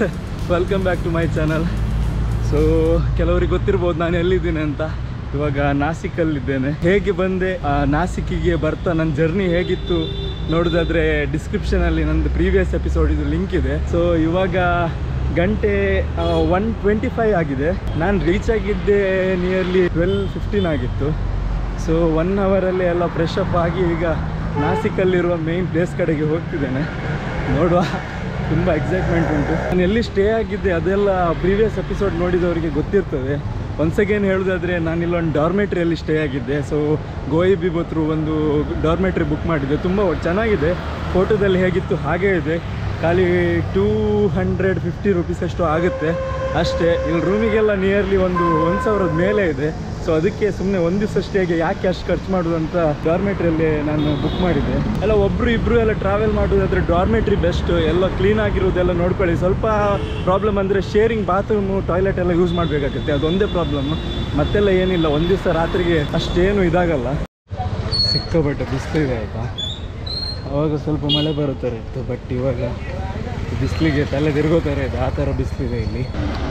Welcome back to my channel so ಕೆಲವರಿಗೆ ಗೊತ್ತಿರ್ಬೋದು ನಾನು ಎಲ್ಲಿದ್ದೀನಿ ಅಂತ ಇವಾಗ ನಾಸಿಕಲ್ಲಿದ್ದೇನೆ ಹೇಗೆ ಬಂದೆ ಆ, ನಾಸಿಕ್ಕಿಗೆ ಬರ್ತಾ ನನ್ನ ಜರ್ನಿ ಹೇಗಿತ್ತು ನೋಡೋದಾದ್ರೆ ಡಿಸ್ಕ್ರಿಪ್ಷನಲ್ಲಿ ನಂದು ಪ್ರೀವಿಯಸ್ ಎಪಿಸೋಡ್ ಇದು ಲಿಂಕ್ ಇದೆ ಸೊ ಇವಾಗ ಗಂಟೆ ಒನ್ ಟ್ವೆಂಟಿ ಫೈವ್ ಆಗಿದೆ ನಾನು ರೀಚ್ ಆಗಿದ್ದೆ ನಿಯರ್ಲಿ ಟ್ವೆಲ್ ಫಿಫ್ಟೀನ್ ಆಗಿತ್ತು ಸೊ ಒನ್ ಅವರಲ್ಲಿ ಎಲ್ಲ ಫ್ರೆಶ್ ಅಪ್ ಆಗಿ ಈಗ ನಾಸಿಕಲ್ಲಿರುವ ಮೇನ್ ಪ್ಲೇಸ್ ಕಡೆಗೆ ಹೋಗ್ತಿದ್ದೇನೆ ನೋಡುವ ತುಂಬ ಎಕ್ಸೈಟ್ಮೆಂಟ್ ಉಂಟು ನಾನು ಎಲ್ಲಿ ಸ್ಟೇ ಆಗಿದ್ದೆ ಅದೆಲ್ಲ ಪ್ರೀವಿಯಸ್ ಎಪಿಸೋಡ್ ನೋಡಿದವರಿಗೆ ಗೊತ್ತಿರ್ತದೆ ಒನ್ಸ್ ಅಗೇನ್ ಹೇಳೋದಾದರೆ ನಾನಿಲ್ಲೊಂದು ಡಾರ್ಮೆಟ್ರಿಯಲ್ಲಿ ಸ್ಟೇ ಆಗಿದ್ದೆ ಸೊ ಗೋಯಿ ಬಿಬೋತ್ರು ಒಂದು ಡಾರ್ಮೆಟ್ರಿ ಬುಕ್ ಮಾಡಿದ್ದೆ ತುಂಬ ಚೆನ್ನಾಗಿದೆ ಫೋಟೋದಲ್ಲಿ ಹೇಗಿತ್ತು ಹಾಗೇ ಇದೆ ಖಾಲಿ ಟೂ ಹಂಡ್ರೆಡ್ ಫಿಫ್ಟಿ ರುಪೀಸ್ ಅಷ್ಟು ಆಗುತ್ತೆ ಅಷ್ಟೇ ಇಲ್ಲಿ ರೂಮಿಗೆಲ್ಲ ನಿಯರ್ಲಿ ಒಂದು ಒಂದು ಸಾವಿರದ ಮೇಲೆ ಇದೆ ಸೊ ಅದಕ್ಕೆ ಸುಮ್ಮನೆ ಒಂದು ದಿವಸ ಸ್ಟೇಗೆ ಯಾಕೆ ಅಷ್ಟು ಖರ್ಚು ಮಾಡೋದು ಅಂತ ಡಾರ್ಮೆಟ್ರಿಯಲ್ಲಿ ನಾನು ಬುಕ್ ಮಾಡಿದ್ದೆ ಎಲ್ಲ ಒಬ್ಬರು ಇಬ್ಬರು ಎಲ್ಲ ಟ್ರಾವೆಲ್ ಮಾಡೋದಾದ್ರೆ ಡಾರ್ಮೆಟ್ರಿ ಬೆಸ್ಟ್ ಎಲ್ಲ ಕ್ಲೀನ್ ಆಗಿರೋದೆಲ್ಲ ನೋಡ್ಕೊಳ್ಳಿ ಸ್ವಲ್ಪ ಪ್ರಾಬ್ಲಮ್ ಅಂದರೆ ಶೇರಿಂಗ್ ಬಾತ್ರೂಮು ಟಾಯ್ಲೆಟ್ ಎಲ್ಲ ಯೂಸ್ ಮಾಡಬೇಕಾಗುತ್ತೆ ಅದೊಂದೇ ಪ್ರಾಬ್ಲಮ್ ಮತ್ತೆಲ್ಲ ಏನಿಲ್ಲ ಒಂದು ದಿವಸ ರಾತ್ರಿಗೆ ಅಷ್ಟೇನು ಇದಾಗಲ್ಲ ಸಿಕ್ಕಾಪಟ್ಟೆ ಬಿಸಿಲಿದೆ ಆಯಿತಾ ಅವಾಗ ಸ್ವಲ್ಪ ಮಳೆ ಬರೋ ಥರ ಇತ್ತು ಬಟ್ ಇವಾಗ ಬಿಸಿಲಿಗೆ ತಲೆ ತಿರುಗೋ ಥರ ಇದೆ ಆ ಥರ ಬಿಸಿಲಿದೆ ಇಲ್ಲಿ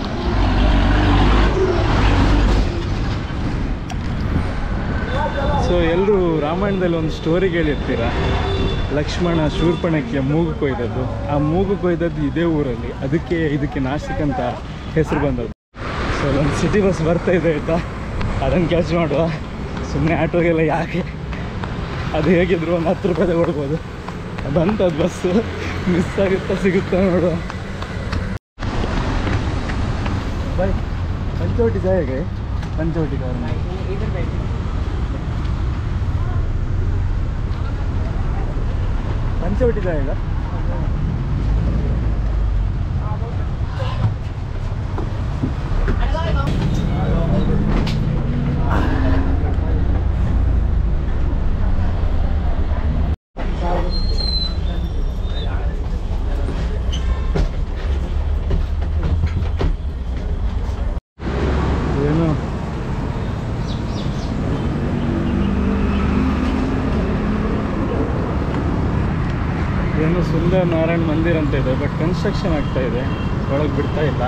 ಸೊ ಎಲ್ಲರೂ ರಾಮಾಯಣದಲ್ಲಿ ಒಂದು ಸ್ಟೋರಿ ಕೇಳಿರ್ತೀರ ಲಕ್ಷ್ಮಣ ಶೂರ್ಪಣಕ್ಕೆ ಮೂಗು ಕೊಯ್ದದ್ದು ಆ ಮೂಗು ಕೊಯ್ದದ್ದು ಇದೇ ಊರಲ್ಲಿ ಅದಕ್ಕೆ ಇದಕ್ಕೆ ನಾಸಿಕ್ ಅಂತ ಹೆಸರು ಬಂದದ್ದು ಸೊ ಒಂದು ಸಿಟಿ ಬಸ್ ಬರ್ತಾ ಇದೆ ಆಯಿತಾ ಅದನ್ನು ಕ್ಯಾಚ್ ಮಾಡುವ ಸುಮ್ಮನೆ ಆಟೋಗೆಲ್ಲ ಯಾಕೆ ಅದು ಹೇಗಿದ್ರು ಒಂದು ಹತ್ತು ರೂಪಾಯಿ ತಗೊಳ್ಬೋದು ಬಂತದ್ದು ಬಸ್ಸು ಮಿಸ್ ಆಗುತ್ತಾ ಸಿಗುತ್ತಾ ನೋಡುವ ಬಾಯ್ ಪಂಚವಟಿ ಜಾಯಗೆ ಪಂಚವಟಿ ಕಾರಣ पंचवटी जाएगा ಏನು ಏನು ಸುಂದರ ನಾರಾಯಣ್ ಮಂದಿರ್ ಅಂತ ಇದೆ ಬಟ್ ಕನ್ಸ್ಟ್ರಕ್ಷನ್ ಆಗ್ತಾ ಇದೆ ಒಳಗೆ ಬಿಡ್ತಾ ಇಲ್ಲ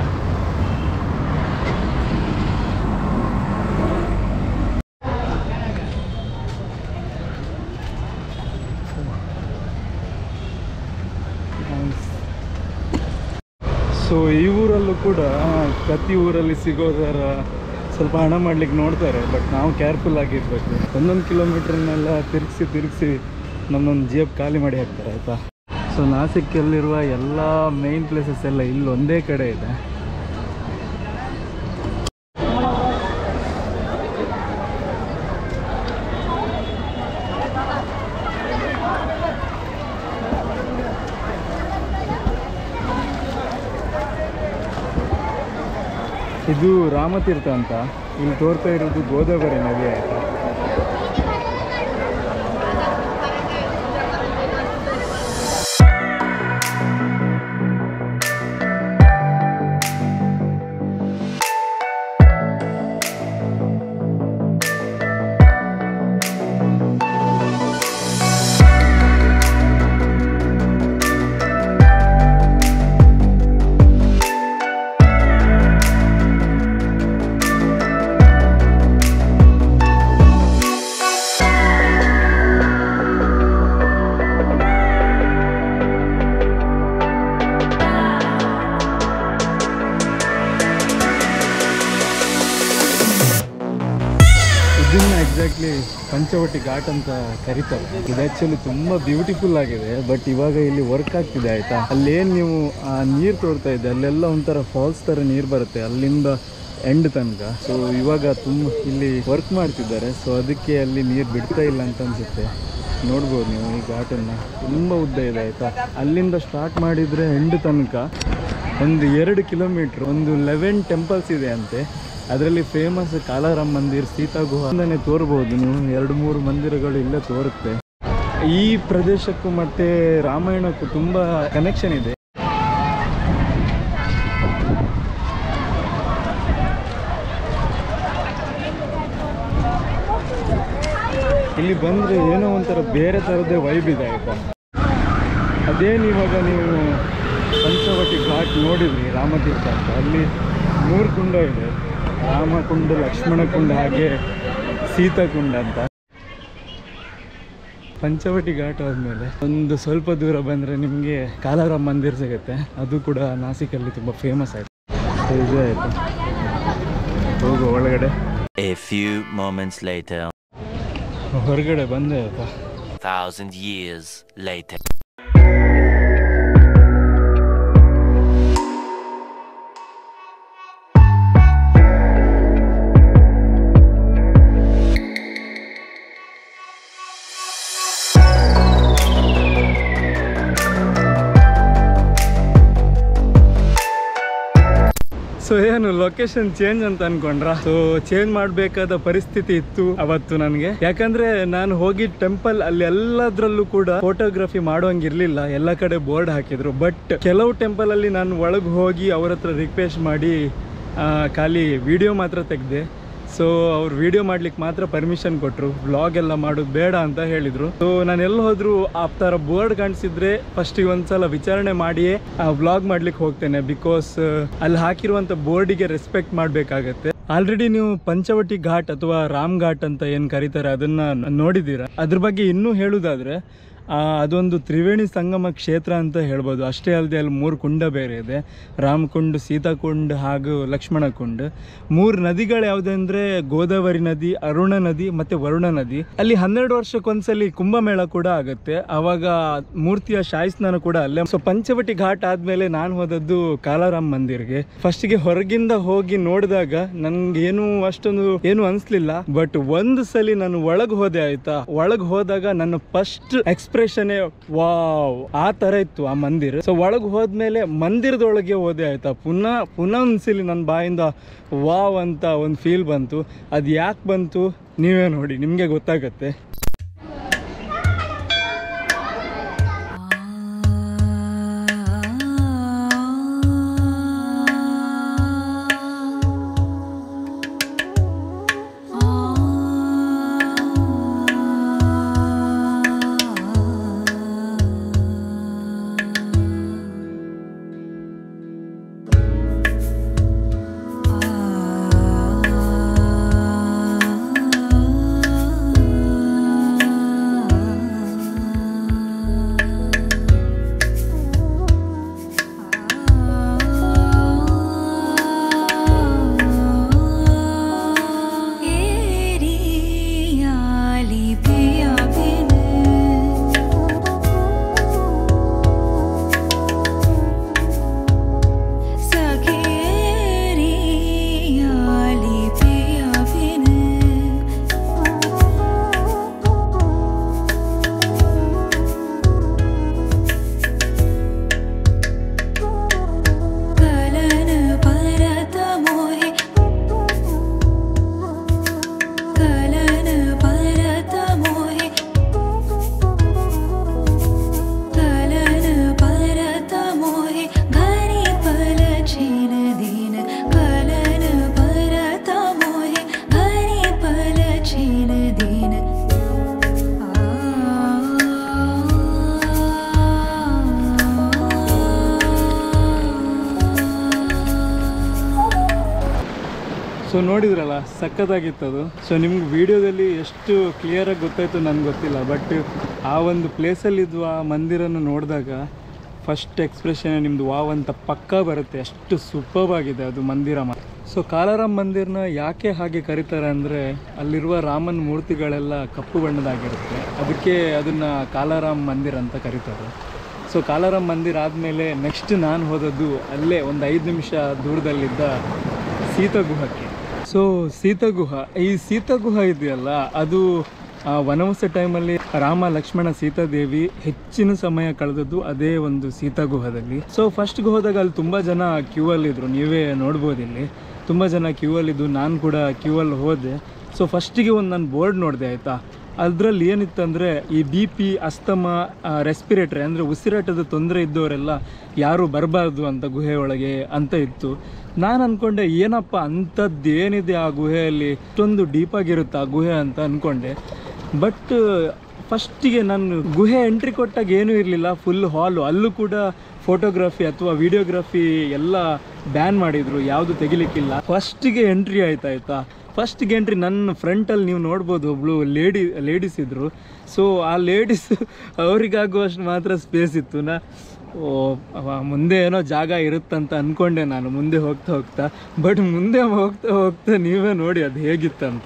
ಸೊ ಈ ಊರಲ್ಲೂ ಕೂಡ ಪ್ರತಿ ಊರಲ್ಲಿ ಸಿಗೋದರ ಸ್ವಲ್ಪ ಹಣ ಮಾಡ್ಲಿಕ್ಕೆ ನೋಡ್ತಾರೆ ಬಟ್ ನಾವು ಕೇರ್ಫುಲ್ ಆಗಿರ್ಬೇಕು ಒಂದೊಂದು ಕಿಲೋಮೀಟ್ರನ್ನೆಲ್ಲ ತಿರುಗಿಸಿ ತಿರುಗಿಸಿ ನಮ್ಮೊಂದು ಜೇಬ್ ಖಾಲಿ ಮಾಡಿ ಹಾಕ್ತಾರೆ ಆಯಿತಾ ಸೊ ನಾಸಿಕ್ಕಲ್ಲಿರುವ ಎಲ್ಲ ಮೇನ್ ಪ್ಲೇಸಸ್ ಎಲ್ಲ ಇಲ್ಲಿ ಒಂದೇ ಕಡೆ ಇದೆ ಇದು ರಾಮತೀರ್ಥ ಅಂತ ಇಲ್ಲಿ ತೋರ್ತಾ ಇರೋದು ಗೋದಾವರಿ ನದಿ ಆಯಿತಾ ಇದನ್ನ ಎಕ್ಸಾಕ್ಟ್ಲಿ ಪಂಚವಟಿ ಘಾಟ್ ಅಂತ ಕರೀತಾರೆ ಇದು ಆ್ಯಕ್ಚುಲಿ ತುಂಬ ಬ್ಯೂಟಿಫುಲ್ ಆಗಿದೆ ಬಟ್ ಇವಾಗ ಇಲ್ಲಿ ವರ್ಕ್ ಆಗ್ತಿದೆ ಆಯಿತಾ ಅಲ್ಲೇನು ನೀವು ಆ ನೀರು ತೋರ್ತಾ ಇದೆ ಅಲ್ಲೆಲ್ಲ ಒಂಥರ ಫಾಲ್ಸ್ ಥರ ನೀರು ಬರುತ್ತೆ ಅಲ್ಲಿಂದ ಎಂಡ್ ತನಕ ಸೊ ಇವಾಗ ತುಂಬ ಇಲ್ಲಿ ವರ್ಕ್ ಮಾಡ್ತಿದ್ದಾರೆ ಸೊ ಅದಕ್ಕೆ ಅಲ್ಲಿ ನೀರು ಬಿಡ್ತಾ ಇಲ್ಲ ಅಂತ ಅನ್ಸುತ್ತೆ ನೋಡ್ಬೋದು ನೀವು ಈ ಘಾಟನ್ನು ತುಂಬ ಉದ್ದ ಇದೆ ಆಯಿತಾ ಅಲ್ಲಿಂದ ಸ್ಟಾರ್ಟ್ ಮಾಡಿದರೆ ಎಂಡ್ ತನಕ ಒಂದು ಎರಡು ಕಿಲೋಮೀಟ್ರ್ ಒಂದು ಲೆವೆನ್ ಟೆಂಪಲ್ಸ್ ಇದೆ ಅಂತೆ ಅದರಲ್ಲಿ ಫೇಮಸ್ ಕಾಲಾರಾಮ್ ಮಂದಿರ್ ಸೀತಾ ಗುಹಾ ಅಂತಾನೆ ತೋರ್ಬೋದು ನೀವು ಎರಡು ಮೂರು ಮಂದಿರಗಳು ಇಲ್ಲೇ ತೋರುತ್ತೆ ಈ ಪ್ರದೇಶಕ್ಕೂ ಮತ್ತೆ ರಾಮಾಯಣಕ್ಕೂ ತುಂಬ ಕನೆಕ್ಷನ್ ಇದೆ ಇಲ್ಲಿ ಬಂದರೆ ಏನೋ ಒಂಥರ ಬೇರೆ ಥರದ್ದೇ ವೈಬ್ ಇದೆ ಆಯಿತಾ ಅದೇನು ಇವಾಗ ನೀವು ಪಂಚವಟಿ ಘಾಟ್ ನೋಡಿದ್ರಿ ರಾಮತೀರ್ಥ ಅಂತ ಅಲ್ಲಿ ಮೂರು ಕುಂಡ ಇದೆ ರಾಮಕುಂಡ ಲಕ್ಷ್ಮಣಕುಂಡ ಹಾಗೆ ಸೀತಾಕುಂಡ ಅಂತ ಪಂಚವಟಿ ಘಾಟ್ ಆದಮೇಲೆ ಒಂದು ಸ್ವಲ್ಪ ದೂರ ಬಂದರೆ ನಿಮಗೆ ಕಾಲಾರಾಮ್ ಮಂದಿರ್ ಸಿಗುತ್ತೆ ಅದು ಕೂಡ ನಾಸಿಕಲ್ಲಿ ತುಂಬ ಫೇಮಸ್ ಆಯಿತು ಇದು ಆಯಿತು ಹೋಗು ಒಳಗಡೆ A few moments later, ಹೊರಗಡೆ ಬಂದೆ ಆಯಿತಾ thousand years later. ಸೊ ಏನು ಲೊಕೇಶನ್ ಚೇಂಜ್ ಅಂತ ಅನ್ಕೊಂಡ್ರ ಸೊ ಚೇಂಜ್ ಮಾಡಬೇಕಾದ ಪರಿಸ್ಥಿತಿ ಇತ್ತು ಅವತ್ತು ನನಗೆ ಯಾಕಂದ್ರೆ ನಾನು ಹೋಗಿ ಟೆಂಪಲ್ ಅಲ್ಲಿ ಎಲ್ಲದ್ರಲ್ಲೂ ಕೂಡ ಫೋಟೋಗ್ರಫಿ ಮಾಡುವಂಗಿರ್ಲಿಲ್ಲ ಎಲ್ಲ ಕಡೆ ಬೋರ್ಡ್ ಹಾಕಿದ್ರು ಬಟ್ ಕೆಲವು ಟೆಂಪಲ್ ಅಲ್ಲಿ ನಾನು ಒಳಗೆ ಹೋಗಿ ಅವ್ರ ಹತ್ರ ರಿಕ್ವೆಸ್ಟ್ ಮಾಡಿ ಆ, ಖಾಲಿ ವಿಡಿಯೋ ಮಾತ್ರ ತೆಗೆದೆ ಸೊ ಅವ್ರು ವಿಡಿಯೋ ಮಾಡ್ಲಿಕ್ಕೆ ಮಾತ್ರ ಪರ್ಮಿಷನ್ ಕೊಟ್ಟರು ವ್ಲಾಗ್ ಎಲ್ಲ ಮಾಡೋದು ಬೇಡ ಅಂತ ಹೇಳಿದ್ರು ಸೊ ನಾನು ಎಲ್ಲಿ ಹೋದ್ರು ಆ ಥರ ಬೋರ್ಡ್ ಕಾಣಿಸಿದ್ರೆ ಫಸ್ಟಿಗೆ ಒಂದ್ಸಲ ವಿಚಾರಣೆ ಮಾಡಿಯೇ ಆ ವ್ಲಾಗ್ ಮಾಡ್ಲಿಕ್ಕೆ ಹೋಗ್ತೇನೆ ಬಿಕಾಸ್ ಅಲ್ಲಿ ಹಾಕಿರುವಂಥ ಬೋರ್ಡಿಗೆ ರೆಸ್ಪೆಕ್ಟ್ ಮಾಡಬೇಕಾಗತ್ತೆ ಆಲ್ರೆಡಿ ನೀವು ಪಂಚವಟಿ ಘಾಟ್ ಅಥವಾ ರಾಮ್ ಘಾಟ್ ಅಂತ ಏನು ಕರೀತಾರೆ ಅದನ್ನ ನೋಡಿದ್ದೀರಾ ಅದ್ರ ಬಗ್ಗೆ ಇನ್ನೂ ಹೇಳುವುದಾದ್ರೆ ಆ, ಅದೊಂದು ತ್ರಿವೇಣಿ ಸಂಗಮ ಕ್ಷೇತ್ರ ಅಂತ ಹೇಳ್ಬೋದು ಅಷ್ಟೇ ಅಲ್ಲದೆ ಅಲ್ಲಿ ಮೂರು ಕುಂಡ ಬೇರೆ ಇದೆ ರಾಮಕುಂಡ್ ಸೀತಾಕುಂಡ್ ಹಾಗೂ ಲಕ್ಷ್ಮಣ ಕುಂಡ್ ಮೂರು ನದಿಗಳು ಯಾವುದಂದ್ರೆ ಗೋದಾವರಿ ನದಿ ಅರುಣ ನದಿ ಮತ್ತೆ ವರುಣ ನದಿ ಅಲ್ಲಿ ಹನ್ನೆರಡು ವರ್ಷಕ್ಕೊಂದ್ಸಲಿ ಕುಂಭಮೇಳ ಕೂಡ ಆಗುತ್ತೆ ಅವಾಗ ಮೂರ್ತಿಯ ಶಾಯಿ ಸ್ನಾನ ಕೂಡ ಅಲ್ಲೇ ಸೊ ಪಂಚವಟಿ ಘಾಟ್ ಆದ್ಮೇಲೆ ನಾನು ಹೋದದ್ದು ಕಾಲಾರಾಮ್ ಮಂದಿರ್ಗೆ ಫಸ್ಟಿಗೆ ಹೊರಗಿಂದ ಹೋಗಿ ನೋಡಿದಾಗ ನನ್ಗೆ ಏನು ಅಷ್ಟೊಂದು ಏನು ಅನ್ಸ್ಲಿಲ್ಲ ಬಟ್ ಒಂದು ಸಲಿ ನಾನು ಒಳಗ್ ಹೋದೆ ಆಯ್ತಾ ಒಳಗ್ ಹೋದಾಗ ನನ್ನ ಫಸ್ಟ್ ಎಕ್ಸ್ಪ್ರೆಷನ್ ವಾವ್ ಆ ತರ ಇತ್ತು ಆ ಮಂದಿರ ಸೊ ಒಳಗ್ ಹೋದ್ಮೇಲೆ ಮಂದಿರದೊಳಗೆ ಹೋದೆ ಆಯ್ತಾ ಪುನಃ ಪುನಃ ಒಂದ್ಸಲಿ ನನ್ನ ಬಾಯಿಂದ ವಾವ್ ಅಂತ ಒಂದು ಫೀಲ್ ಬಂತು ಅದು ಯಾಕೆ ಬಂತು ನೀವೇ ನೋಡಿ ನಿಮಗೆ ಗೊತ್ತಾಗತ್ತೆ ഏരിയാലി പിയാവിന് സഖേരിയാലി പിയാവിന് കലന പരതമോഹി കലന പരതമോഹി കലന പരതമോഹി ഘരി പലചിന ദിന കലന പരതമോഹി ഘരി പലചിന ദിന ಸೊ ನೋಡಿದ್ರಲ್ಲ ಸಖತ್ತಾಗಿತ್ತು ಅದು ಸೊ ನಿಮ್ಗೆ ವಿಡಿಯೋದಲ್ಲಿ ಎಷ್ಟು ಕ್ಲಿಯರಾಗಿ ಗೊತ್ತಾಯ್ತು ನನಗೆ ಗೊತ್ತಿಲ್ಲ ಬಟ್ ಆ ಒಂದು ಪ್ಲೇಸಲ್ಲಿದ್ದು ಆ ಮಂದಿರನ ನೋಡಿದಾಗ ಫಸ್ಟ್ ಎಕ್ಸ್ಪ್ರೆಷನ್ ನಿಮ್ಮದು ವಾವ್ ಅಂತ ಪಕ್ಕಾ ಬರುತ್ತೆ ಅಷ್ಟು ಸೂಪರ್ಬ್ ಆಗಿದೆ ಅದು ಮಂದಿರ ಮಾತ್ರ ಸೊ ಕಾಲಾರಾಮ್ ಮಂದಿರನ ಯಾಕೆ ಹಾಗೆ ಕರೀತಾರೆ ಅಂದರೆ ಅಲ್ಲಿರುವ ರಾಮನ ಮೂರ್ತಿಗಳೆಲ್ಲ ಕಪ್ಪು ಬಣ್ಣದಾಗಿರುತ್ತೆ ಅದಕ್ಕೆ ಅದನ್ನು ಕಾಲಾರಾಮ್ ಮಂದಿರ ಅಂತ ಕರೀತಾರೆ ಸೊ ಕಾಲಾರಾಮ್ ಮಂದಿರ ಆದಮೇಲೆ ನೆಕ್ಸ್ಟ್ ನಾನು ಹೋದದ್ದು ಅಲ್ಲೇ ಒಂದು ಐದು ನಿಮಿಷ ದೂರದಲ್ಲಿದ್ದ ಸೀತಗುಹಕ್ಕೆ ಸೊ ಸೀತಗುಹ ಈ ಸೀತಗುಹ ಇದೆಯಲ್ಲ ಅದು ಆ, ವನವಾಸ ಟೈಮಲ್ಲಿ ರಾಮ ಲಕ್ಷ್ಮಣ ಸೀತಾದೇವಿ ಹೆಚ್ಚಿನ ಸಮಯ ಕಳೆದದ್ದು ಅದೇ ಒಂದು ಸೀತಾಗುಹದಲ್ಲಿ ಸೊ ಫಸ್ಟ್ಗೆ ಹೋದಾಗ ಅಲ್ಲಿ ತುಂಬ ಜನ ಕ್ಯೂ ಅಲ್ಲಿದ್ರು ನೀವೇ ನೋಡ್ಬೋದು ಇಲ್ಲಿ ತುಂಬ ಜನ ಕ್ಯೂ ಅಲ್ಲಿದ್ದು ನಾನು ಕೂಡ ಕ್ಯೂ ಅಲ್ಲಿ ಹೋದೆ ಸೊ ಫಸ್ಟಿಗೆ ಒಂದು ನಾನು ಬೋರ್ಡ್ ನೋಡಿದೆ ಆಯಿತಾ ಅದರಲ್ಲಿ ಏನಿತ್ತಂದರೆ ಈ ಬಿ ಪಿ ಅಸ್ತಮ ರೆಸ್ಪಿರೇಟರಿ ಅಂದರೆ ಉಸಿರಾಟದ ತೊಂದರೆ ಇದ್ದವರೆಲ್ಲ ಯಾರು ಬರಬಾರ್ದು ಅಂತ ಗುಹೆ ಒಳಗೆ ಅಂತ ಇತ್ತು ನಾನು ಅಂದ್ಕೊಂಡೆ ಏನಪ್ಪ ಅಂಥದ್ದು ಏನಿದೆ ಆ ಗುಹೆಯಲ್ಲಿ ಇಷ್ಟೊಂದು ಡೀಪಾಗಿರುತ್ತೆ ಆ ಗುಹೆ ಅಂತ ಅಂದ್ಕೊಂಡೆ ಬಟ್ ಫಸ್ಟಿಗೆ ನಾನು ಗುಹೆ ಎಂಟ್ರಿ ಕೊಟ್ಟಾಗ ಏನೂ ಇರಲಿಲ್ಲ ಫುಲ್ ಹಾಲು ಅಲ್ಲೂ ಕೂಡ ಫೋಟೋಗ್ರಫಿ ಅಥವಾ ವಿಡಿಯೋಗ್ರಫಿ ಎಲ್ಲ ಬ್ಯಾನ್ ಮಾಡಿದ್ರು ಯಾವುದು ತೆಗಿಲಿಕ್ಕಿಲ್ಲ ಫಸ್ಟಿಗೆ ಎಂಟ್ರಿ ಆಯ್ತಾಯ್ತಾ ಫಸ್ಟಿಗೆ ಎಂಟ್ರಿ ನನ್ನ ಫ್ರಂಟಲ್ಲಿ ನೀವು ನೋಡ್ಬೋದು ಒಬ್ಳು ಲೇಡಿ ಲೇಡೀಸ್ ಇದ್ದರು ಸೊ ಆ ಲೇಡೀಸ್ ಅವರಿಗಾಗುವಷ್ಟು ಮಾತ್ರ ಸ್ಪೇಸ್ ಇತ್ತು ನಾ ಓ ಅವ ಮುಂದೆ ಏನೋ ಜಾಗ ಇರುತ್ತಂತ ಅಂದ್ಕೊಂಡೆ ನಾನು ಮುಂದೆ ಹೋಗ್ತಾ ಹೋಗ್ತಾ ಬಟ್ ಮುಂದೆ ಹೋಗ್ತಾ ಹೋಗ್ತಾ ನೀವೇ ನೋಡಿ ಅದು ಹೇಗಿತ್ತಂತ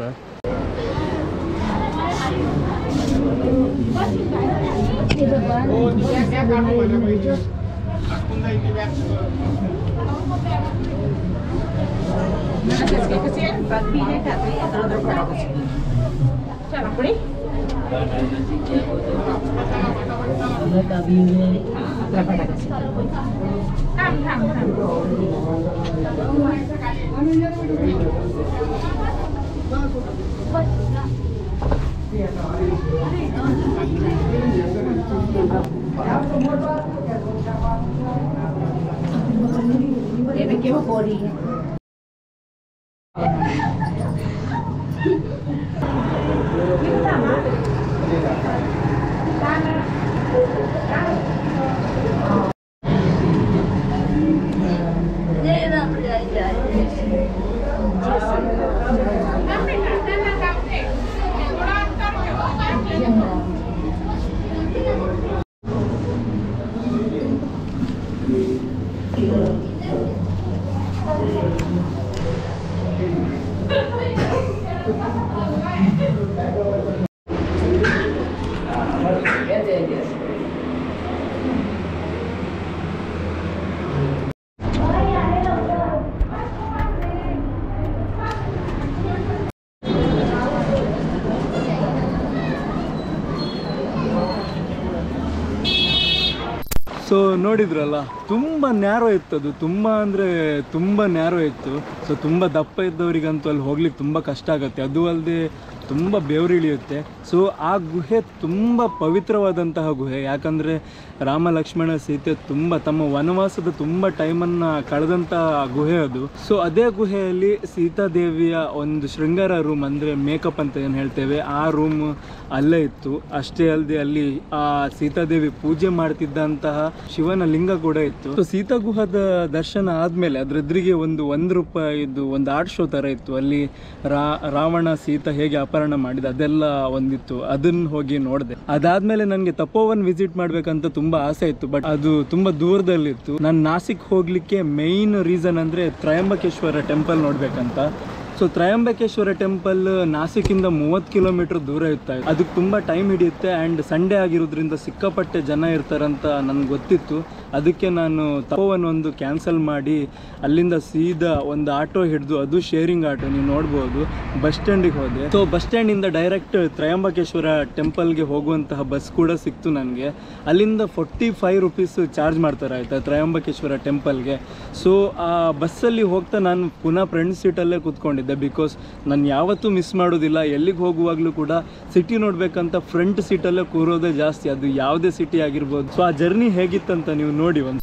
ಸೊ ನೋಡಿದ್ರಲ್ಲ ತುಂಬ ನ್ಯಾರೋ ಇತ್ತು ಅದು ತುಂಬ ಅಂದರೆ ತುಂಬ ನ್ಯಾರೋ ಇತ್ತು ಸೊ ತುಂಬ ದಪ್ಪ ಇದ್ದವರಿಗಂತೂ ಅಲ್ಲಿ ಹೋಗ್ಲಿಕ್ಕೆ ತುಂಬ ಕಷ್ಟ ಆಗುತ್ತೆ ಅದು ಅಲ್ಲದೆ ತುಂಬ ಬೆವರಿಳಿಯುತ್ತೆ ಸೊ ಆ ಗುಹೆ ತುಂಬ ಪವಿತ್ರವಾದಂತಹ ಗುಹೆ ಯಾಕಂದರೆ ರಾಮ ಲಕ್ಷ್ಮಣ ಸೀತೆ ತುಂಬ ತಮ್ಮ ವನವಾಸದ ತುಂಬ ಟೈಮನ್ನು ಕಳೆದಂತಹ ಗುಹೆ ಅದು ಸೊ ಅದೇ ಗುಹೆಯಲ್ಲಿ ಸೀತಾದೇವಿಯ ಒಂದು ಶೃಂಗಾರ ರೂಮ್ ಅಂದರೆ ಮೇಕಪ್ ಅಂತ ಏನು ಹೇಳ್ತೇವೆ ಆ ರೂಮ್ ಅಲ್ಲೇ ಇತ್ತು ಅಷ್ಟೇ ಅಲ್ಲದೆ ಅಲ್ಲಿ ಆ ಸೀತಾದೇವಿ ಪೂಜೆ ಮಾಡ್ತಿದ್ದಂತಹ ಶಿವನ ಲಿಂಗ ಕೂಡ ಇತ್ತು ಸೊ ಸೀತಾ ಗುಹದ ದರ್ಶನ ಆದ್ಮೇಲೆ ಅದ್ರ ಎದುರಿಗೆ ಒಂದು ಒಂದು ರೂಪಾಯಿದು ಒಂದು ಆರ್ಟ್ ಶೋ ತರ ಇತ್ತು ಅಲ್ಲಿ ರಾ ರಾವಣ ಸೀತಾ ಹೇಗೆ ಅಪಹರಣ ಮಾಡಿದ ಅದೆಲ್ಲ ಒಂದಿತ್ತು ಅದನ್ನ ಹೋಗಿ ನೋಡಿದೆ ಅದಾದ್ಮೇಲೆ ನನಗೆ ತಪೋವನ್ ವಿಸಿಟ್ ಮಾಡ್ಬೇಕಂತ ತುಂಬಾ ಆಸೆ ಇತ್ತು ಬಟ್ ಅದು ತುಂಬಾ ದೂರದಲ್ಲಿತ್ತು ನಾನು ನಾಸಿಕ್ ಹೋಗ್ಲಿಕ್ಕೆ ಮೇಯ್ನ್ ರೀಸನ್ ಅಂದ್ರೆ ತ್ರಯಂಬಕೇಶ್ವರ ಟೆಂಪಲ್ ನೋಡ್ಬೇಕಂತ ಸೊ ತ್ರಯಂಬಕೇಶ್ವರ ಟೆಂಪಲ್ ನಾಸಿಕಿಂದ ಮೂವತ್ತು ಕಿಲೋಮೀಟರ್ ದೂರ ಇತ್ತು ಅದಕ್ಕೆ ತುಂಬ ಟೈಮ್ ಹಿಡಿಯುತ್ತೆ ಆ್ಯಂಡ್ ಸಂಡೇ ಆಗಿರೋದ್ರಿಂದ ಸಿಕ್ಕಾಪಟ್ಟೆ ಜನ ಇರ್ತಾರಂತ ನನಗೆ ಗೊತ್ತಿತ್ತು ಅದಕ್ಕೆ ನಾನು ತಪೋವನ್ನು ಒಂದು ಕ್ಯಾನ್ಸಲ್ ಮಾಡಿ ಅಲ್ಲಿಂದ ಸೀದಾ ಒಂದು ಆಟೋ ಹಿಡಿದು ಅದು ಶೇರಿಂಗ್ ಆಟೋ ನೀವು ನೋಡ್ಬೋದು ಬಸ್ ಸ್ಟ್ಯಾಂಡಿಗೆ ಹೋದೆ ಸೊ ಬಸ್ ಸ್ಟ್ಯಾಂಡಿಂದ ಡೈರೆಕ್ಟ್ ತ್ರಯಂಬಕೇಶ್ವರ ಟೆಂಪಲ್ಗೆ ಹೋಗುವಂತಹ ಬಸ್ ಕೂಡ ಸಿಕ್ತು ನನಗೆ ಅಲ್ಲಿಂದ ಫೋರ್ಟಿ ಫೈವ್ ರುಪೀಸ್ ಚಾರ್ಜ್ ಮಾಡ್ತಾರೆ ಆಯಿತಾ ತ್ರಯಂಬಕೇಶ್ವರ ಟೆಂಪಲ್ಗೆ ಸೊ ಆ ಬಸ್ಸಲ್ಲಿ ಹೋಗ್ತಾ ನಾನು ಪುನಃ ಫ್ರೆಂಡ್ ಸೀಟಲ್ಲೇ ಕೂತ್ಕೊಂಡಿದ್ದೆ ಬಿಕಾಸ್ ನಾನು ಯಾವತ್ತೂ ಮಿಸ್ ಮಾಡೋದಿಲ್ಲ ಎಲ್ಲಿಗೆ ಹೋಗುವಾಗಲೂ ಕೂಡ ಸಿಟಿ ನೋಡ್ಬೇಕಂತ ಫ್ರಂಟ್ ಸೀಟಲ್ಲೇ ಕೂರೋದೇ ಜಾಸ್ತಿ ಅದು ಯಾವುದೇ ಸಿಟಿ ಆಗಿರ್ಬೋದು ಸೊ ಆ ಜರ್ನಿ ಹೇಗಿತ್ತಂತ ನೀವು ನೋಡಿ ಒಂದು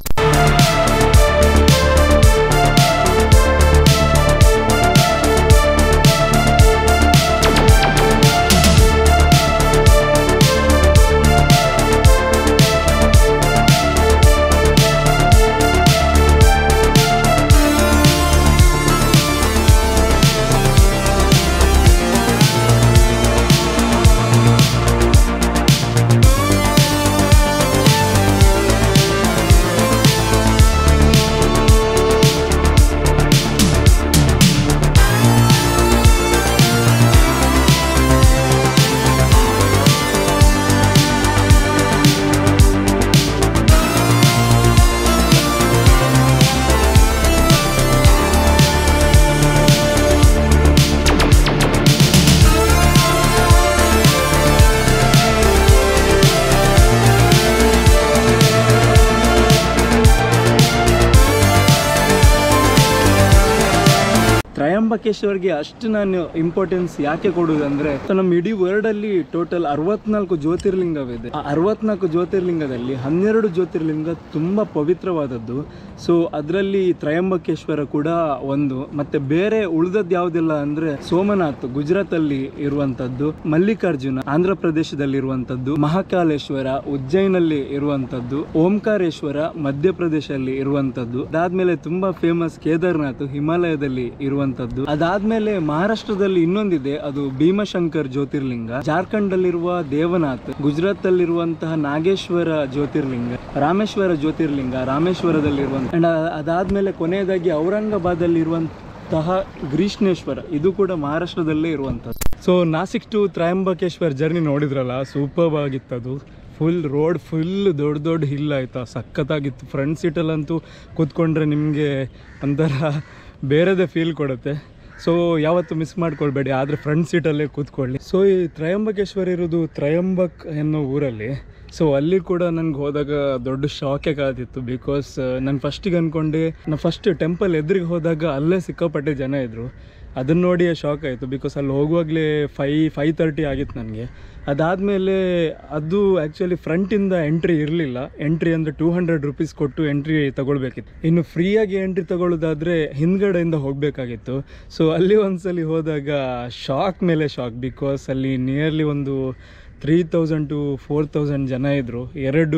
ತ್ರಯಂಬಕೇಶ್ವರ್ಗೆ ಅಷ್ಟು ನಾನು ಇಂಪಾರ್ಟೆನ್ಸ್ ಯಾಕೆ ಕೊಡುದು ಅಂದ್ರೆ ಸೊ ನಮ್ಮ ಇಡೀ ವರ್ಲ್ಡ್ ಅಲ್ಲಿ ಟೋಟಲ್ ಅರವತ್ನಾಲ್ಕು ಜ್ಯೋತಿರ್ಲಿಂಗವಿದೆ ಆ ಅರವತ್ನಾಲ್ಕು ಜ್ಯೋತಿರ್ಲಿಂಗದಲ್ಲಿ ಹನ್ನೆರಡು ಜ್ಯೋತಿರ್ಲಿಂಗ ತುಂಬಾ ಪವಿತ್ರವಾದದ್ದು ಸೊ ಅದರಲ್ಲಿ ತ್ರಯಂಬಕೇಶ್ವರ ಕೂಡ ಒಂದು ಮತ್ತೆ ಬೇರೆ ಉಳಿದದ್ದು ಯಾವುದಿಲ್ಲ ಅಂದ್ರೆ ಸೋಮನಾಥ್ ಗುಜರಾತ್ ಅಲ್ಲಿ ಇರುವಂತದ್ದು ಮಲ್ಲಿಕಾರ್ಜುನ ಆಂಧ್ರ ಪ್ರದೇಶದಲ್ಲಿ ಇರುವಂತದ್ದು ಮಹಾಕಾಲೇಶ್ವರ ಉಜ್ಜೈನಲ್ಲಿ ಇರುವಂತದ್ದು ಓಂಕಾರೇಶ್ವರ ಮಧ್ಯಪ್ರದೇಶದಲ್ಲಿ ಇರುವಂತದ್ದು ಅದಾದ್ಮೇಲೆ ತುಂಬಾ ಫೇಮಸ್ ಕೇದಾರ್ನಾಥ್ ಹಿಮಾಲಯದಲ್ಲಿ ಇರುವಂತದ್ದು ಅದಾದ್ಮೇಲೆ ಮಹಾರಾಷ್ಟ್ರದಲ್ಲಿ ಇನ್ನೊಂದಿದೆ ಅದು ಭೀಮಶಂಕರ್ ಜ್ಯೋತಿರ್ಲಿಂಗ ಜಾರ್ಖಂಡ್ ಅಲ್ಲಿರುವ ದೇವನಾಥ್ ಗುಜರಾತ್ ಅಲ್ಲಿರುವಂತಹ ನಾಗೇಶ್ವರ ಜ್ಯೋತಿರ್ಲಿಂಗ ರಾಮೇಶ್ವರ ಜ್ಯೋತಿರ್ಲಿಂಗ ರಾಮೇಶ್ವರದಲ್ಲಿರುವಂತ ಅಂಡ್ ಅದಾದ್ಮೇಲೆ ಕೊನೆಯದಾಗಿ ಔರಂಗಾಬಾದ್ ಅಲ್ಲಿ ಇರುವಂತಹ ಗ್ರೀಷ್ಣೇಶ್ವರ ಇದು ಕೂಡ ಮಹಾರಾಷ್ಟ್ರದಲ್ಲೇ ಇರುವಂಥದ್ದು so Nashik to Trimbakeshwar journey ನೋಡಿದ್ರಲ್ಲ ಸೂಪರ್ ಆಗಿತ್ತದು ಫುಲ್ ರೋಡ್ ಫುಲ್ ದೊಡ್ಡ ದೊಡ್ಡ ಹಿಲ್ ಆಯ್ತಾ ಸಖತ್ತಾಗಿತ್ತು ಫ್ರಂಟ್ ಸೀಟಲ್ಲಂತೂ ಕೂತ್ಕೊಂಡ್ರೆ ನಿಮಗೆ ಒಂಥರ ಬೇರೆದೇ ಫೀಲ್ ಕೊಡುತ್ತೆ ಸೊ ಯಾವತ್ತು ಮಿಸ್ ಮಾಡ್ಕೊಳ್ಬೇಡಿ ಆದರೆ ಫ್ರಂಟ್ ಸೀಟಲ್ಲೇ ಕೂತ್ಕೊಳ್ಳಿ ಸೊ ಈ ತ್ರಯಂಬಕೇಶ್ವರ ಇರೋದು ತ್ರಯಂಬಕ್ ಅನ್ನೋ ಊರಲ್ಲಿ ಸೊ ಅಲ್ಲಿ ಕೂಡ ನನಗೆ ಹೋದಾಗ ದೊಡ್ಡ ಶಾಕೆ ಕಾದಿತ್ತು ಬಿಕಾಸ್ ನಾನು ಫಸ್ಟಿಗೆ ಅಂದ್ಕೊಂಡೆ ನಾನು ಫಸ್ಟ್ ಟೆಂಪಲ್ ಎದುರಿಗೆ ಹೋದಾಗ ಅಲ್ಲೇ ಸಿಕ್ಕಾಪಟ್ಟೆ ಜನ ಇದ್ದರು ಅದನ್ನ ನೋಡಿ ಶಾಕ್ ಆಯಿತು ಬಿಕಾಸ್ ಅಲ್ಲಿ ಹೋಗುವಾಗಲೇ ಫೈ ಫೈ ತರ್ಟಿ ಆಗಿತ್ತು ನನಗೆ ಅದಾದಮೇಲೆ ಅದು ಆ್ಯಕ್ಚುಲಿ ಫ್ರಂಟಿಂದ ಎಂಟ್ರಿ ಇರಲಿಲ್ಲ ಎಂಟ್ರಿ ಅಂದರೆ ಟೂ ಹಂಡ್ರೆಡ್ ರುಪೀಸ್ ಕೊಟ್ಟು ಎಂಟ್ರಿ ತಗೊಳ್ಬೇಕಿತ್ತು ಇನ್ನು ಫ್ರೀಯಾಗಿ ಎಂಟ್ರಿ ತಗೊಳ್ಳೋದಾದರೆ ಹಿಂದ್ಗಡೆಯಿಂದ ಹೋಗಬೇಕಾಗಿತ್ತು ಸೊ ಅಲ್ಲಿ ಒಂದ್ಸಲಿ ಹೋದಾಗ ಶಾಕ್ ಮೇಲೆ ಶಾಕ್ ಬಿಕಾಸ್ ಅಲ್ಲಿ ನಿಯರ್ಲಿ ಒಂದು three thousand to four thousand ಜನ ಇದ್ದರು ಎರಡು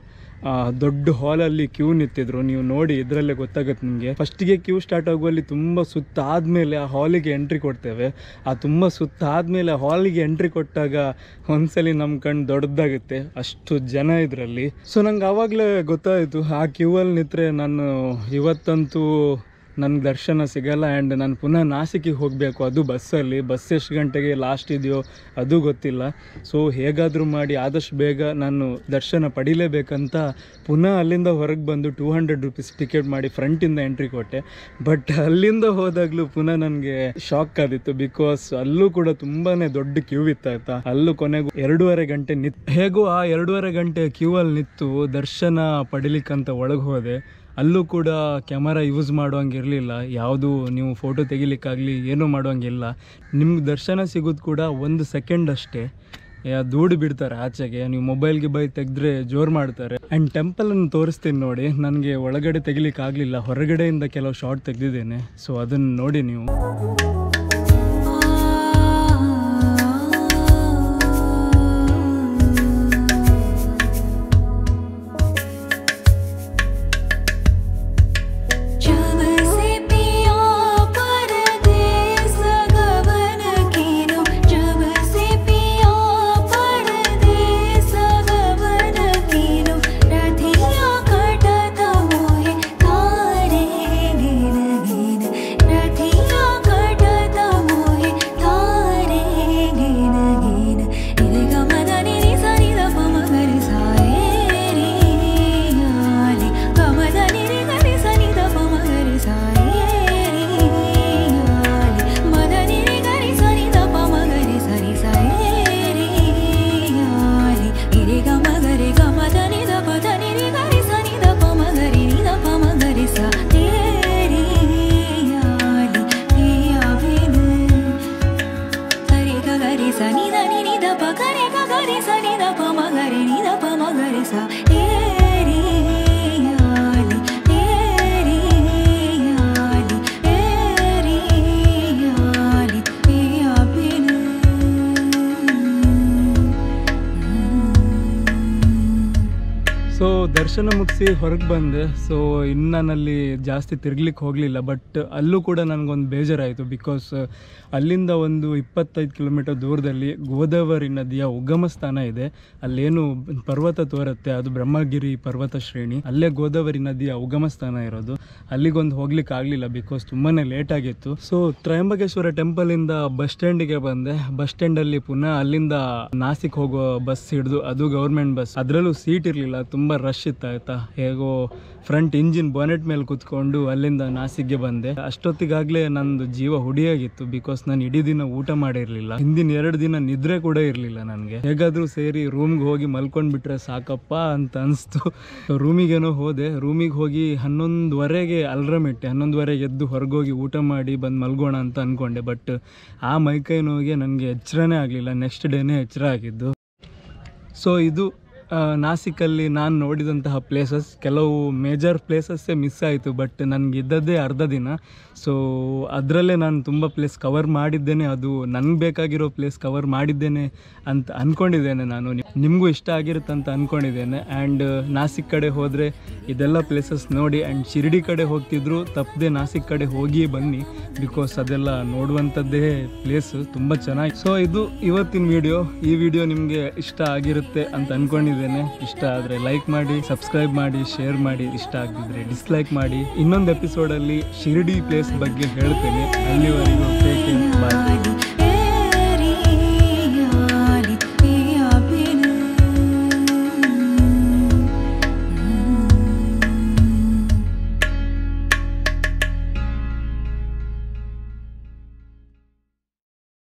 ಆ, ದೊಡ್ಡ ಹಾಲಲ್ಲಿ ಕ್ಯೂ ನಿಂತಿದ್ರು ನೀವು ನೋಡಿ ಇದರಲ್ಲೇ ಗೊತ್ತಾಗುತ್ತೆ ನಿಮಗೆ ಫಸ್ಟಿಗೆ ಕ್ಯೂ ಸ್ಟಾರ್ಟ್ ಆಗುವಲ್ಲಿ ತುಂಬ ಸುತ್ತ ಆದಮೇಲೆ ಆ ಹಾಲಿಗೆ ಎಂಟ್ರಿ ಕೊಡ್ತೇವೆ ಆ ತುಂಬ ಸುತ್ತ ಆದಮೇಲೆ ಹಾಲಿಗೆ ಎಂಟ್ರಿ ಕೊಟ್ಟಾಗ ಒಂದ್ಸಲಿ ನಮ್ಮ ಕಣ್ಣು ದೊಡ್ಡದಾಗುತ್ತೆ ಅಷ್ಟು ಜನ ಇದರಲ್ಲಿ ಸೊ ನಂಗೆ ಆವಾಗಲೇ ಗೊತ್ತಾಯಿತು ಆ ಕ್ಯೂ ಅಲ್ಲಿ ನಿಂತರೆ ನಾನು ಇವತ್ತಂತೂ ನನಗೆ ದರ್ಶನ ಸಿಗಲ್ಲ ಆ್ಯಂಡ್ ನಾನು ಪುನಃ ನಾಸಿಕಿಗೆ ಹೋಗಬೇಕು ಅದು ಬಸ್ಸಲ್ಲಿ ಬಸ್ ಎಷ್ಟು ಗಂಟೆಗೆ ಲಾಸ್ಟ್ ಇದೆಯೋ ಅದು ಗೊತ್ತಿಲ್ಲ ಸೊ ಹೇಗಾದರೂ ಮಾಡಿ ಆದಷ್ಟು ಬೇಗ ನಾನು ದರ್ಶನ ಪಡಿಲೇಬೇಕಂತ ಪುನಃ ಅಲ್ಲಿಂದ ಹೊರಗೆ ಬಂದು ಟೂ ಹಂಡ್ರೆಡ್ ರುಪೀಸ್ ಟಿಕೆಟ್ ಮಾಡಿ ಫ್ರಂಟಿಂದ ಎಂಟ್ರಿ ಕೊಟ್ಟೆ ಬಟ್ ಅಲ್ಲಿಂದ ಹೋದಾಗಲೂ ಪುನಃ ನನಗೆ ಶಾಕ್ ಆದಿತ್ತು ಬಿಕಾಸ್ ಅಲ್ಲೂ ಕೂಡ ತುಂಬಾ ದೊಡ್ಡ ಕ್ಯೂ ಇತ್ತು ಆಯ್ತಾ ಅಲ್ಲೂ ಕೊನೆಗೂ ಎರಡೂವರೆ ಗಂಟೆ ನಿತ್ ಹೇಗೂ ಆ ಎರಡೂವರೆ ಗಂಟೆ ಕ್ಯೂ ಅಲ್ಲಿ ನಿಂತು ದರ್ಶನ ಪಡಿಲಿಕ್ಕಂತ ಒಳಗೆ ಹೋದೆ ಅಲ್ಲೂ ಕೂಡ ಕ್ಯಾಮರಾ ಯೂಸ್ ಮಾಡುವಂಗಿರಲಿಲ್ಲ ಯಾವುದು ನೀವು ಫೋಟೋ ತೆಗಿಲಿಕ್ಕಾಗಲಿ ಏನೂ ಮಾಡುವಂಗಿಲ್ಲ ನಿಮ್ಗೆ ದರ್ಶನ ಸಿಗೋದು ಕೂಡ ಒಂದು ಸೆಕೆಂಡ್ ಅಷ್ಟೇ ಯಾ- ದೂಡಿ ಬಿಡ್ತಾರೆ ಆಚೆಗೆ ನೀವು ಮೊಬೈಲ್ಗೆ ಬೈ ತೆಗೆದ್ರೆ ಜೋರು ಮಾಡ್ತಾರೆ ಆ್ಯಂಡ್ ಟೆಂಪಲನ್ನು ತೋರಿಸ್ತೀನಿ ನೋಡಿ ನನಗೆ ಒಳಗಡೆ ತೆಗಿಲಿಕ್ಕೆ ಆಗಲಿಲ್ಲ ಹೊರಗಡೆಯಿಂದ ಕೆಲವು ಶಾರ್ಟ್ ತೆಗೆದಿದ್ದೇನೆ ಸೊ ಅದನ್ನು ನೋಡಿ ನೀವು जब से पिया परदेस गगन कीनो जब से पिया परदेस गगन कीनो रथिया कटत मोहे तारे गिन गिन रथिया कटत मोहे तारे गिन गिन इरे गमदनि नि सनि द पम गरि साए रे याले गमदनि रि गरि सनि द पम गरि साए रे याले मदनि रि गरि सनि द पम गरि सरि साए रे याले इरे गम गरि गमदनि द पदनि रि गरि सनि द पम गरि नि द पम गरि सा तेरे याले हे अभिन गरे ग गरे सा नि द नि नि द प गरे ग गरे सा नि द प म गरे नि द प म गरे सा ए रे याली ए रे याली ए रे याली ए अबिन ಸೊ ದರ್ಶನ ಮುಗಿಸಿ ಹೊರಗೆ ಬಂದೆ ಸೊ ಇನ್ನು ನಾನಲ್ಲಿ ಜಾಸ್ತಿ ತಿರ್ಗ್ಲಿಕ್ಕೆ ಹೋಗಲಿಲ್ಲ ಬಟ್ ಅಲ್ಲೂ ಕೂಡ ನನಗೊಂದು ಬೇಜಾರಾಯಿತು ಬಿಕಾಸ್ ಅಲ್ಲಿಂದ ಒಂದು ಇಪ್ಪತ್ತೈದು ಕಿಲೋಮೀಟರ್ ದೂರದಲ್ಲಿ ಗೋದಾವರಿ ನದಿಯ ಉಗಮ ಸ್ಥಾನ ಇದೆ ಅಲ್ಲೇನು ಪರ್ವತ ತೋರುತ್ತೆ ಅದು ಬ್ರಹ್ಮಗಿರಿ ಪರ್ವತ ಶ್ರೇಣಿ ಅಲ್ಲೇ ಗೋದಾವರಿ ನದಿಯ ಉಗಮ ಸ್ಥಾನ ಇರೋದು ಅಲ್ಲಿಗೊಂದು ಹೋಗ್ಲಿಕ್ಕೆ ಆಗಲಿಲ್ಲ ಬಿಕಾಸ್ ತುಂಬಾ ಲೇಟ್ ಆಗಿತ್ತು ಸೊ ತ್ರಯಂಬಕೇಶ್ವರ ಟೆಂಪಲಿಂದ ಬಸ್ ಸ್ಟ್ಯಾಂಡಿಗೆ ಬಂದೆ ಬಸ್ ಸ್ಟ್ಯಾಂಡಲ್ಲಿ ಪುನಃ ಅಲ್ಲಿಂದ ನಾಸಿಕ್ ಹೋಗೋ ಬಸ್ ಹಿಡಿದು ಅದು ಗೌರ್ಮೆಂಟ್ ಬಸ್ ಅದರಲ್ಲೂ ಸೀಟ್ ಇರಲಿಲ್ಲ ತುಂಬಾ ತುಂಬ ರಶ್ ಇತ್ತು ಆಯಿತಾ ಹೇಗೋ ಫ್ರಂಟ್ ಇಂಜಿನ್ ಬಾನೆಟ್ ಮೇಲೆ ಕುತ್ಕೊಂಡು ಅಲ್ಲಿಂದ ನಾಸಿಕ್ಗೆ ಬಂದೆ ಅಷ್ಟೊತ್ತಿಗಾಗಲೇ ನಂದು ಜೀವ ಹುಡಿಯಾಗಿತ್ತು ಬಿಕಾಸ್ ನಾನು ಇಡೀ ದಿನ ಊಟ ಮಾಡಿರಲಿಲ್ಲ ಹಿಂದಿನ ಎರಡು ದಿನ ನಿದ್ರೆ ಕೂಡ ಇರಲಿಲ್ಲ ನನಗೆ ಹೇಗಾದರೂ ಸೇರಿ ರೂಮ್ಗೆ ಹೋಗಿ ಮಲ್ಕೊಂಡ್ಬಿಟ್ರೆ ಸಾಕಪ್ಪ ಅಂತ ಅನಿಸ್ತು ರೂಮಿಗೇನೋ ಹೋದೆ ರೂಮಿಗೆ ಹೋಗಿ ಹನ್ನೊಂದುವರೆಗೆ ಅಲ್ರಮ್ ಇಟ್ಟೆ ಹನ್ನೊಂದುವರೆಗೆ ಎದ್ದು ಹೊರಗೋಗಿ ಊಟ ಮಾಡಿ ಬಂದು ಮಲ್ಗೋಣ ಅಂತ ಅಂದ್ಕೊಂಡೆ ಬಟ್ ಆ ಮೈಕೈ ನೋವಿಗೆ ನನಗೆ ಎಚ್ಚರನೇ ಆಗಲಿಲ್ಲ ನೆಕ್ಸ್ಟ್ ಡೇನೇ ಎಚ್ಚರ ಆಗಿದ್ದು ಸೊ ಇದು ಆ, ನಾಸಿಕಲ್ಲಿ ನಾನು ನೋಡಿದಂತಹ ಪ್ಲೇಸಸ್ ಕೆಲವು ಮೇಜರ್ ಪ್ಲೇಸಸ್ಸೇ ಮಿಸ್ ಆಯಿತು ಬಟ್ ನನಗೆ ಇದ್ದದ್ದೇ ಅರ್ಧ ದಿನ ಸೊ ಅದರಲ್ಲೇ ನಾನು ತುಂಬ ಪ್ಲೇಸ್ ಕವರ್ ಮಾಡಿದ್ದೇನೆ ಅದು ನನಗೆ ಬೇಕಾಗಿರೋ ಪ್ಲೇಸ್ ಕವರ್ ಮಾಡಿದ್ದೇನೆ ಅಂತ ಅಂದ್ಕೊಂಡಿದ್ದೇನೆ ನಾನು ನಿಮಗೂ ಇಷ್ಟ ಆಗಿರುತ್ತೆ ಅಂತ ಅಂದ್ಕೊಂಡಿದ್ದೇನೆ ಆ್ಯಂಡ್ ನಾಸಿಕ್ ಕಡೆ ಹೋದರೆ ಇದೆಲ್ಲ ಪ್ಲೇಸಸ್ ನೋಡಿ ಆ್ಯಂಡ್ ಶಿರ್ಡಿ ಕಡೆ ಹೋಗ್ತಿದ್ರು ತಪ್ಪದೆ ನಾಸಿಕ್ ಕಡೆ ಹೋಗಿ ಬನ್ನಿ ಬಿಕಾಸ್ ಅದೆಲ್ಲ ನೋಡುವಂಥದ್ದೇ ಪ್ಲೇಸ್ ತುಂಬ ಚೆನ್ನಾಗಿ ಸೊ ಇದು ಇವತ್ತಿನ ವಿಡಿಯೋ ಈ ವಿಡಿಯೋ ನಿಮಗೆ ಇಷ್ಟ ಆಗಿರುತ್ತೆ ಅಂತ ಅಂದ್ಕೊಂಡಿದ್ದೇನೆ ಇಷ್ಟ ಆದರೆ ಲೈಕ್ ಮಾಡಿ ಸಬ್ಸ್ಕ್ರೈಬ್ ಮಾಡಿ ಶೇರ್ ಮಾಡಿ ಇಷ್ಟ ಆಗಿದ್ರೆ ಡಿಸ್ಲೈಕ್ ಮಾಡಿ ಇನ್ನೊಂದು ಎಪಿಸೋಡಲ್ಲಿ ಶಿರ್ಡಿ ಪ್ಲೇಸ್ ಬಗ್ಗೆ ಹೇಳ್ತೇನೆ ಅಲ್ಲಿವರೆಗೂ ಟೇಕ್ ಬಾಯ್ ನಾಡಿ